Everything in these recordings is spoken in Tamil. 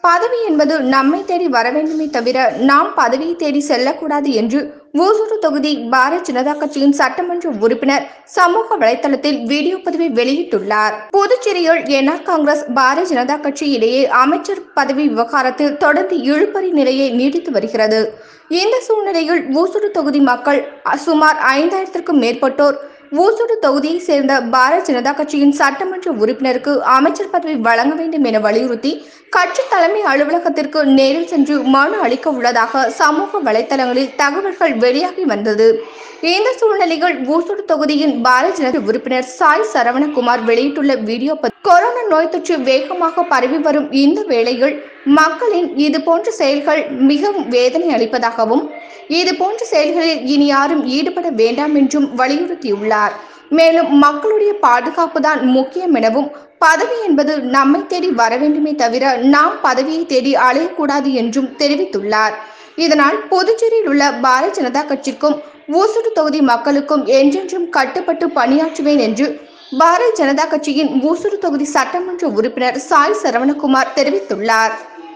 பதவி என்பது நம்மை தேடி வர வேண்டுமே தவிர நாம் பதவியை தேடி செல்லக்கூடாது என்று ஓசூர் தொகுதி பாரதிய ஜனதா கட்சியின் சட்டமன்ற உறுப்பினர் சமூக வலைதளத்தில் வீடியோ பதிவை வெளியிட்டுள்ளார் புதுச்சேரியில் என்ஆர் காங்கிரஸ் பாரதிய ஜனதா கட்சி இடையே அமைச்சர் பதவி விவகாரத்தில் தொடர்ந்து இழுபறி நிலையை நீடித்து வருகிறது இந்த சூழ்நிலையில் ஊசுடு தொகுதி மக்கள் சுமார் ஐந்தாயிரத்திற்கும் மேற்பட்டோர் ஊசுடு தொகுதியை சேர்ந்த பாரதிய ஜனதா கட்சியின் சட்டமன்ற உறுப்பினருக்கு அமைச்சர் பதவி வழங்க வேண்டும் என வலியுறுத்தி கட்சி தலைமை அலுவலகத்திற்கு நேரில் சென்று மனு அளிக்க உள்ளதாக சமூக வலைதளங்களில் தகவல்கள் வெளியாகி வந்தது இந்த சூழ்நிலையில் ஊசுடு தொகுதியின் பாரதிய ஜனதா உறுப்பினர் சாய் சரவணகுமார் வெளியிட்டுள்ள வீடியோ பதிவு கொரோனா நோய் தொற்று வேகமாக பரவி வரும் இந்த வேளையில் மக்களின் இது போன்ற செயல்கள் மிகவும் வேதனை அளிப்பதாகவும் இது போன்ற செயல்களில் இனி யாரும் ஈடுபட வேண்டாம் என்றும் வலியுறுத்தியுள்ளார் மேலும் மக்களுடைய பாதுகாப்பு தான் முக்கியம் எனவும் பதவி என்பது நம்மை தேடி வர வேண்டுமே தவிர நாம் பதவியை தேடி அலையக்கூடாது என்றும் தெரிவித்துள்ளார் இதனால் புதுச்சேரியில் உள்ள பாரதிய ஜனதா கட்சிக்கும் ஊசுடு தொகுதி மக்களுக்கும் என்றென்றும் கட்டுப்பட்டு பணியாற்றுவேன் என்று பாரதிய ஜனதா கட்சியின் ஊசுடு தொகுதி சட்டமன்ற உறுப்பினர் சாய் சரவணகுமார் தெரிவித்துள்ளார்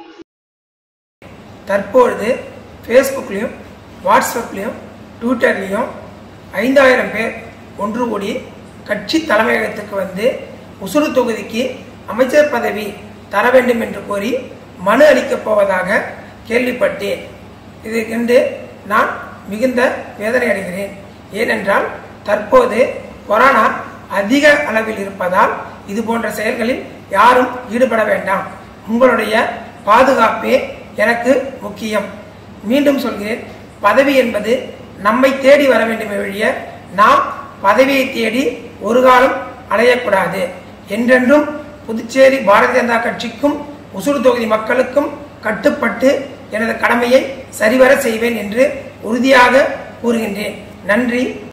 தற்பொழுது ஃபேஸ்புக்லேயும் வாட்ஸ்அப்லேயும் ட்விட்டர்லேயும் ஐந்தாயிரம் பேர் ஒன்று கூடி கட்சி தலைமையகத்துக்கு வந்து உசுறு தொகுதிக்கு அமைச்சர் பதவி தர வேண்டும் என்று கோரி மனு அளிக்கப் போவதாக கேள்விப்பட்டேன் இது கண்டு நான் மிகுந்த வேதனை அடைகிறேன் ஏனென்றால் தற்போது கொரோனா அதிக அளவில் இருப்பதால் இது போன்ற செயல்களில் யாரும் ஈடுபட வேண்டாம் உங்களுடைய பாதுகாப்பே எனக்கு முக்கியம் மீண்டும் சொல்கிறேன் பதவி என்பது நம்மை தேடி வர வேண்டுமே ஒழிய நாம் பதவியை தேடி ஒரு காலம் அலையக்கூடாது என்றென்றும் புதுச்சேரி பாரதிய ஜனதா கட்சிக்கும் உசுறு தொகுதி மக்களுக்கும் கட்டுப்பட்டு எனது கடமையை சரிவர செய்வேன் என்று உறுதியாக கூறுகின்றேன் நன்றி